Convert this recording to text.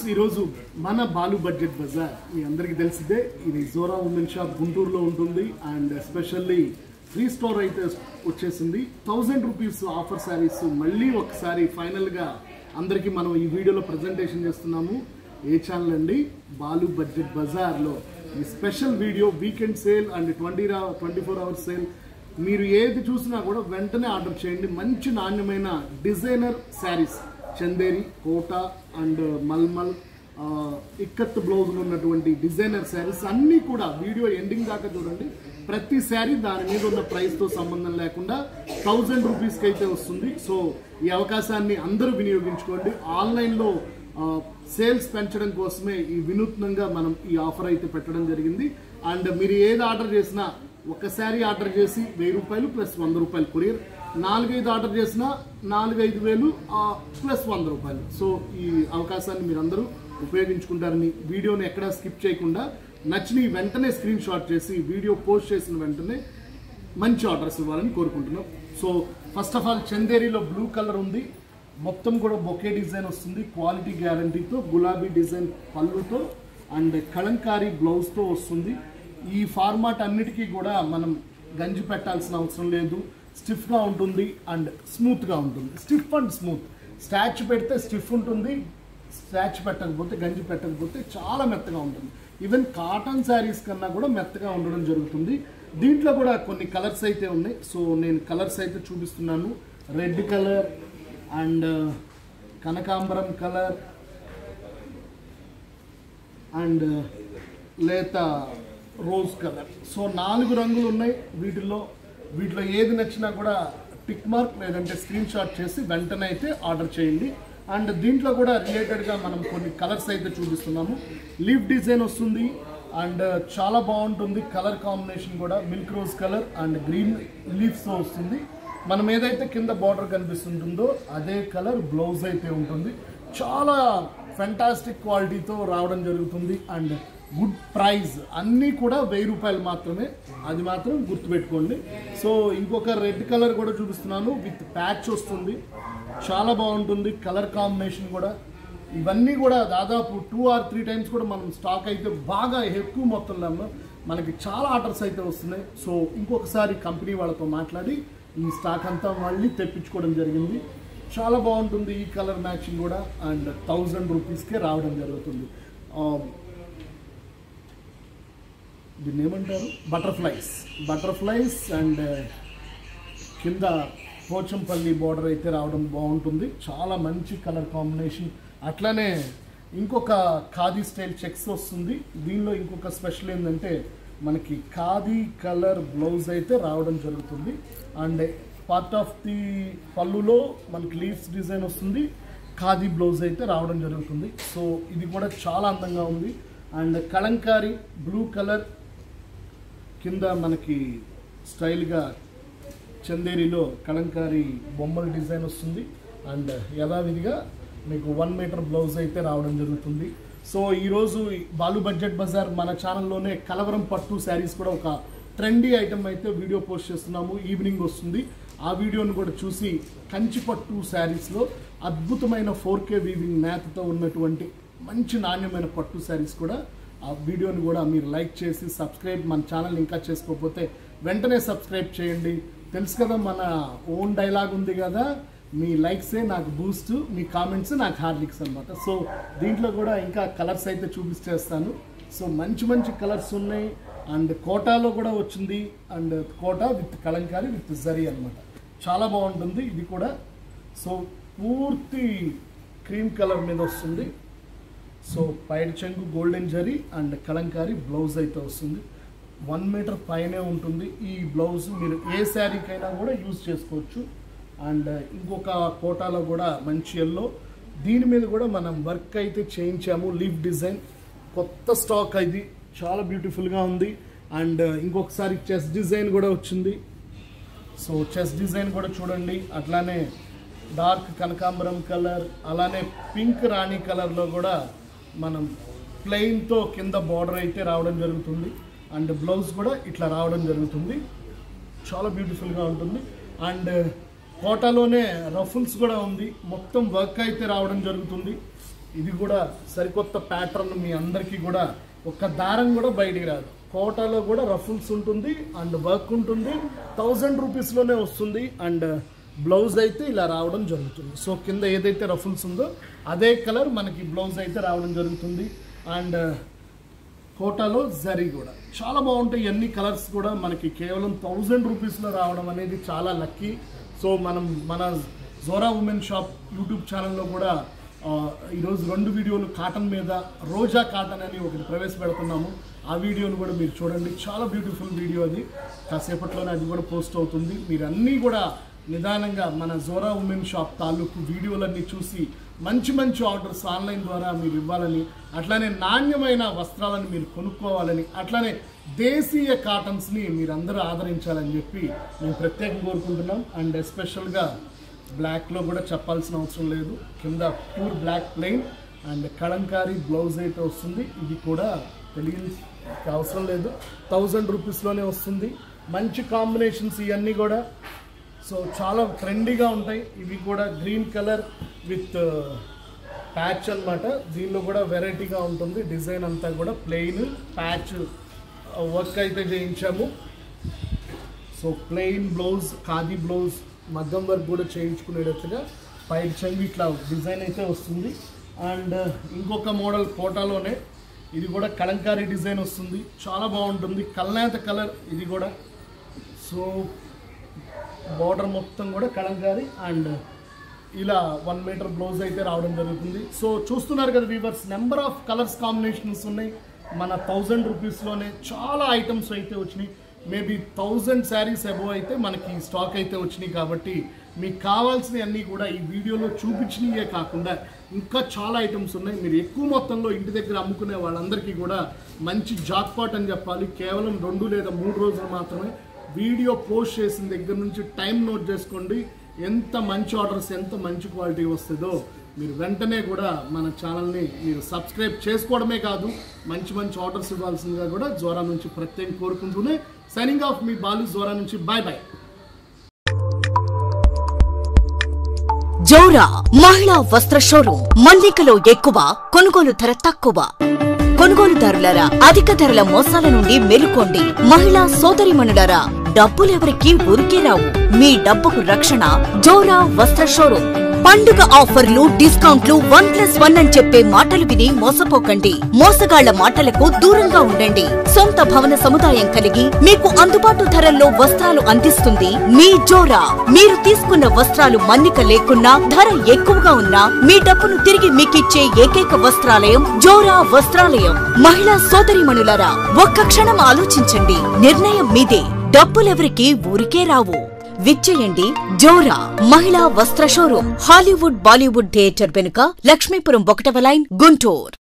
ఈరోజు మన బాలు బడ్జెట్ బజార్ మీ అందరికీ తెలిసిందే ఇది జోరా ఉమెన్ షాప్ గుంటూరులో ఉంటుంది అండ్ ఎస్పెషల్లీ ఫ్రీ స్టోర్ అయితే వచ్చేసింది థౌజండ్ రూపీస్ ఆఫర్ శారీస్ మళ్ళీ ఒకసారి ఫైనల్గా అందరికీ మనం ఈ వీడియోలో ప్రజెంటేషన్ చేస్తున్నాము ఏ ఛానల్ అండి బాలు బడ్జెట్ బజార్లో ఈ special video weekend sale and twenty twenty four hours sale మీరు ఏది చూసినా కూడా వెంటనే ఆర్డర్ చేయండి మంచి నాణ్యమైన డిజైనర్ శారీస్ చందేరి కోట అండ్ మల్మల్ ఆ, ఇక్కత్ బ్లౌజులు ఉన్నటువంటి డిజైనర్ శారీస్ అన్నీ కూడా వీడియో ఎండింగ్ దాకా చూడండి ప్రతి శారీ దాని మీద ఉన్న ప్రైస్తో సంబంధం లేకుండా థౌజండ్ రూపీస్కి అయితే వస్తుంది సో ఈ అవకాశాన్ని అందరూ వినియోగించుకోండి ఆన్లైన్లో సేల్స్ పెంచడం కోసమే ఈ వినూత్నంగా మనం ఈ ఆఫర్ అయితే పెట్టడం జరిగింది అండ్ మీరు ఏది ఆర్డర్ చేసినా ఒక శారీ ఆర్డర్ చేసి వెయ్యి రూపాయలు ప్లస్ వంద రూపాయలు కొరియర్ నాలుగైదు ఆర్డర్ చేసినా నాలుగైదు వేలు ఆ, ప్లస్ వంద రూపాయలు సో ఈ అవకాశాన్ని మీరు అందరూ ఉపయోగించుకుంటారని వీడియోని ఎక్కడా స్కిప్ చేయకుండా నచ్చిన వెంటనే స్క్రీన్ షాట్ చేసి వీడియో పోస్ట్ చేసిన వెంటనే మంచి ఆర్డర్స్ ఇవ్వాలని కోరుకుంటున్నాం సో ఫస్ట్ ఆఫ్ ఆల్ చందేరిలో బ్లూ కలర్ ఉంది మొత్తం కూడా బొకే డిజైన్ వస్తుంది క్వాలిటీ గ్యారంటీతో గులాబీ డిజైన్ పళ్ళుతో అండ్ కలంకారీ బ్లౌజ్తో వస్తుంది ఈ ఫార్మాట్ అన్నిటికీ కూడా మనం గంజి పెట్టాల్సిన అవసరం లేదు స్టిఫ్గా ఉంటుంది అండ్ స్మూత్గా ఉంటుంది స్టిఫ్ అండ్ స్మూత్ స్టాచ్ పెడితే స్టిఫ్ ఉంటుంది స్టాచ్ పెట్టకపోతే గంజి పెట్టకపోతే చాలా మెత్తగా ఉంటుంది ఈవెన్ కాటన్ శారీస్ కన్నా కూడా మెత్తగా ఉండడం జరుగుతుంది దీంట్లో కూడా కొన్ని కలర్స్ అయితే ఉన్నాయి సో నేను కలర్స్ అయితే చూపిస్తున్నాను రెడ్ కలర్ అండ్ కనకాంబరం కలర్ అండ్ లేత రోజ్ కలర్ సో నాలుగు రంగులు ఉన్నాయి వీటిల్లో వీటిలో ఏది నచ్చినా కూడా టిక్ మార్క్ లేదంటే స్క్రీన్ షాట్ చేసి వెంటనే అయితే ఆర్డర్ చేయండి అండ్ దీంట్లో కూడా రిలేటెడ్గా మనం కొన్ని కలర్స్ అయితే చూపిస్తున్నాము లీఫ్ డిజైన్ వస్తుంది అండ్ చాలా బాగుంటుంది కలర్ కాంబినేషన్ కూడా milk rose colour and green లీవ్స్తో వస్తుంది మనం ఏదైతే కింద బార్డర్ కనిపిస్తుంటుందో అదే కలర్ బ్లౌజ్ అయితే ఉంటుంది చాలా ఫెంటాస్టిక్ క్వాలిటీతో రావడం జరుగుతుంది అండ్ గుడ్ ప్రైస్ అన్నీ కూడా వెయ్యి రూపాయలు మాత్రమే అది మాత్రం గుర్తుపెట్టుకోండి సో ఇంకొక రెడ్ కలర్ కూడా చూపిస్తున్నాను విత్ ప్యాచ్ వస్తుంది చాలా బాగుంటుంది కలర్ కాంబినేషన్ కూడా ఇవన్నీ కూడా దాదాపు టూ ఆర్ త్రీ టైమ్స్ కూడా మనం స్టాక్ అయితే బాగా ఎక్కువ మొత్తంలో అమ్మాం. మనకి చాలా ఆర్డర్స్ అయితే వస్తున్నాయి సో ఇంకొకసారి కంపెనీ వాళ్ళతో మాట్లాడి ఈ స్టాక్ అంతా మళ్ళీ తెప్పించుకోవడం జరిగింది చాలా బాగుంటుంది ఈ కలర్ మ్యాచింగ్ కూడా అండ్ థౌజండ్ రూపీస్కే రావడం జరుగుతుంది ఆ, దీన్ని ఏమంటారు బటర్ఫ్లైస్ బటర్ఫ్లైస్ అండ్ కింద పోచంపల్లి బార్డర్ అయితే రావడం బాగుంటుంది చాలా మంచి కలర్ కాంబినేషన్ అట్లానే ఇంకొక ఖాదీ స్టైల్ చెక్స్ వస్తుంది దీనిలో ఇంకొక స్పెషల్ ఏంటంటే మనకి ఖాదీ కలర్ బ్లౌజ్ అయితే రావడం జరుగుతుంది అండ్ పార్ట్ ఆఫ్ ది పళ్ళులో మనకి లీవ్స్ డిజైన్ వస్తుంది ఖాదీ బ్లౌజ్ అయితే రావడం జరుగుతుంది సో ఇది కూడా చాలా అందంగా ఉంది అండ్ కలంకారీ బ్లూ కలర్ కింద మనకి స్టైల్గా చందేరిలో కలంకారీ బొమ్మల డిజైన్ వస్తుంది అండ్ యథావిధిగా మీకు వన్ మీటర్ బ్లౌజ్ అయితే రావడం జరుగుతుంది సో ఈరోజు ఈ బాలు బడ్జెట్ బజార్ మన ఛానల్లోనే కలవరం పట్టు శారీస్ కూడా ఒక ట్రెండీ ఐటమ్ అయితే వీడియో పోస్ట్ చేస్తున్నాము ఈవినింగ్ వస్తుంది ఆ వీడియోని కూడా చూసి కంచి పట్టు శారీస్లో అద్భుతమైన ఫోర్ కే వీవింగ్ మ్యాథ్తో ఉన్నటువంటి మంచి నాణ్యమైన పట్టు శారీస్ కూడా ఆ వీడియోని కూడా మీరు లైక్ చేసి సబ్స్క్రైబ్ మన ఛానల్ ఇంకా చేసుకోకపోతే వెంటనే సబ్స్క్రైబ్ చేయండి తెలుసు కదా మన ఓన్ డైలాగ్ ఉంది కదా మీ లైక్సే నాకు బూస్ట్ మీ కామెంట్స్ నాకు హార్లిక్స్ అనమాట సో దీంట్లో కూడా ఇంకా కలర్స్ అయితే చూపిస్తేస్తాను సో మంచి మంచి కలర్స్ ఉన్నాయి అండ్ కోటాలో కూడా వచ్చింది and Kota with Kalamkari with zari అన్నమాట చాలా బాగుంటుంది ఇది కూడా సో పూర్తి క్రీమ్ కలర్ మీద వస్తుంది సో పైడ్ చెంగు golden zari and Kalamkari blouse అయితే వస్తుంది వన్ మీటర్ పైనే ఉంటుంది ఈ బ్లౌజ్ మీరు ఏ శారీకైనా కూడా యూజ్ చేసుకోవచ్చు అండ్ ఇంకొక కోటాలో కూడా మంచి ఎల్లో దీని మీద కూడా మనం వర్క్ అయితే చేయించాము లీఫ్ డిజైన్ కొత్త స్టాక్ ఇది చాలా బ్యూటిఫుల్గా ఉంది అండ్ ఇంకొకసారి చెస్ డిజైన్ కూడా వచ్చింది సో చెస్ డిజైన్ కూడా చూడండి అట్లానే డార్క్ కనకాంబరం కలర్ అలానే పింక్ రాణి కలర్లో కూడా మనం ప్లెయిన్తో కింద బార్డర్ అయితే రావడం జరుగుతుంది అండ్ బ్లౌజ్ కూడా ఇట్లా రావడం జరుగుతుంది చాలా బ్యూటిఫుల్గా ఉంటుంది అండ్ కోటాలోనే రఫుల్స్ కూడా ఉంది మొత్తం వర్క్ అయితే రావడం జరుగుతుంది ఇది కూడా సరికొత్త ప్యాటర్న్ మీ అందరికీ కూడా ఒక్క దారం కూడా బయటికి రాదు కోటాలో కూడా రఫుల్స్ ఉంటుంది అండ్ వర్క్ ఉంటుంది థౌజండ్ రూపీస్లోనే వస్తుంది అండ్ బ్లౌజ్ అయితే ఇలా రావడం జరుగుతుంది సో కింద ఏదైతే రఫుల్స్ ఉందో అదే కలర్ మనకి బ్లౌజ్ అయితే రావడం జరుగుతుంది అండ్ కోటాలో జరీ కూడా చాలా బాగుంటాయి అన్ని కలర్స్ కూడా మనకి కేవలం థౌజండ్ రూపీస్లో రావడం అనేది చాలా లక్కీ సో మనం మన జోరా ఉమెన్ షాప్ యూట్యూబ్ ఛానల్లో కూడా ఆ, ఈరోజు రెండు వీడియోలు కాటన్ మీద రోజా కాటన్ అని ఒకటి ప్రవేశపెడుతున్నాము ఆ వీడియోను కూడా మీరు చూడండి చాలా బ్యూటిఫుల్ వీడియో అది కాసేపట్లోనే అది కూడా పోస్ట్ అవుతుంది మీరు అన్నీ కూడా నిదానంగా మన జోరా ఉమెన్ షాప్ తాలూకు వీడియోలన్నీ చూసి మంచి మంచి ఆర్డర్స్ ఆన్లైన్ ద్వారా మీరు ఇవ్వాలని అట్లానే నాణ్యమైన వస్త్రాలను మీరు కొనుక్కోవాలని అట్లానే దేశీయ కాటన్స్ని మీరు అందరూ ఆదరించాలని చెప్పి మేము ప్రత్యేకంగా కోరుకుంటున్నాం అండ్ ఎస్పెషల్గా బ్లాక్లో కూడా చెప్పాల్సిన అవసరం లేదు కింద pure black plain and Kalamkari blouse అయితే వస్తుంది ఇది కూడా తెలియని అవసరం లేదు థౌజండ్ రూపీస్లోనే వస్తుంది మంచి కాంబినేషన్స్ ఇవన్నీ కూడా సో చాలా ట్రెండీగా ఉంటాయి ఇవి కూడా గ్రీన్ కలర్ విత్ ప్యాచ్ అన్నమాట దీనిలో కూడా వెరైటీగా ఉంటుంది డిజైన్ అంతా కూడా ప్లెయిన్ ప్యాచ్ వర్క్ అయితే చేయించాము so plain blouse khadi blouse మగ్గం వర్క్ కూడా చేయించుకునేటట్టుగా పైన చెంగు ఇట్లా డిజైన్ అయితే వస్తుంది అండ్ ఇంకొక మోడల్ కోటాలోనే ఇది కూడా కలంకారీ డిజైన్ వస్తుంది చాలా బాగుంటుంది కల్నేత కలర్ ఇది కూడా సో బార్డర్ మొత్తం కూడా కలంకారీ అండ్ ఇలా వన్ మీటర్ బ్లౌజ్ అయితే రావడం జరుగుతుంది సో చూస్తున్నారు కదా weavers number of colours combinations ఉన్నాయి మన థౌజండ్ రూపీస్లోనే చాలా ఐటమ్స్ అయితే వచ్చినాయి మేబీ థౌజండ్ శారీస్ అబోవ్ అయితే మనకి స్టాక్ అయితే వచ్చినాయి కాబట్టి మీకు కావాల్సినవి అన్నీ కూడా ఈ వీడియోలో చూపించినవే కాకుండా ఇంకా చాలా ఐటమ్స్ ఉన్నాయి మీరు ఎక్కువ మొత్తంలో ఇంటి దగ్గర అమ్ముకునే వాళ్ళందరికీ కూడా మంచి జాక్పాట్ అని చెప్పాలి కేవలం రెండు లేదా మూడు రోజులు మాత్రమే వీడియో పోస్ట్ చేసిన దగ్గర నుంచి టైం నోట్ చేసుకోండి ఎంత మంచి ఆర్డర్స్ ఎంత మంచి క్వాలిటీ వస్తుందో మీరు వెంటనే కూడా మన ఛానల్ని మీరు సబ్స్క్రైబ్ చేసుకోవడమే కాదు మంచి మంచి ఆర్డర్స్ ఇవ్వాల్సిందిగా కూడా జోరా నుంచి ప్రత్యేകം కోరుకుంటూనే సైనింగ్ ఆఫ్ మీ బాలు జోరా నుంచి బాయ్ బాయ్ జోరా మహిళా వస్త్ర షోరూమ్ మన్నికలో ఎక్కువ కొనుగోలు ధర తక్కువ కొనుగోలుదారులారా అధిక ధరల మోసాల నుండి మేలుకోండి మహిళా సోదరిమణులారా డబ్బులెవరికి ఊరికే రావు మీ డబ్బుకు రక్షణ జోరా వస్త్ర షోరూమ్ పండుగ ఆఫర్లు డిస్కౌంట్లు వన్ ప్లస్ వన్ అని చెప్పే మాటలు విని మోసపోకండి మోసగాళ్ల మాటలకు దూరంగా ఉండండి సొంత భవన సముదాయం కలిగి మీకు అందుబాటు ధరల్లో వస్త్రాలు అందిస్తుంది మీ జోరా మీరు తీసుకున్న వస్త్రాలు మన్నిక లేకున్నా ధర ఎక్కువగా ఉన్నా మీ డబ్బును తిరిగి మీకిచ్చే ఏకైక వస్త్రాలయం జోరా వస్త్రాలయం మహిళా సోదరిమణులారా ఒక్క క్షణం ఆలోచించండి నిర్ణయం మీదే డబ్బులెవరికి ఊరికే రావు విచ్చేయండి జోరా మహిళా వస్త్ర షోరూమ్ హాలీవుడ్ బాలీవుడ్ థియేటర్ వెనుక లక్ష్మీపురం ఒకటవ లైన్ గుంటూరు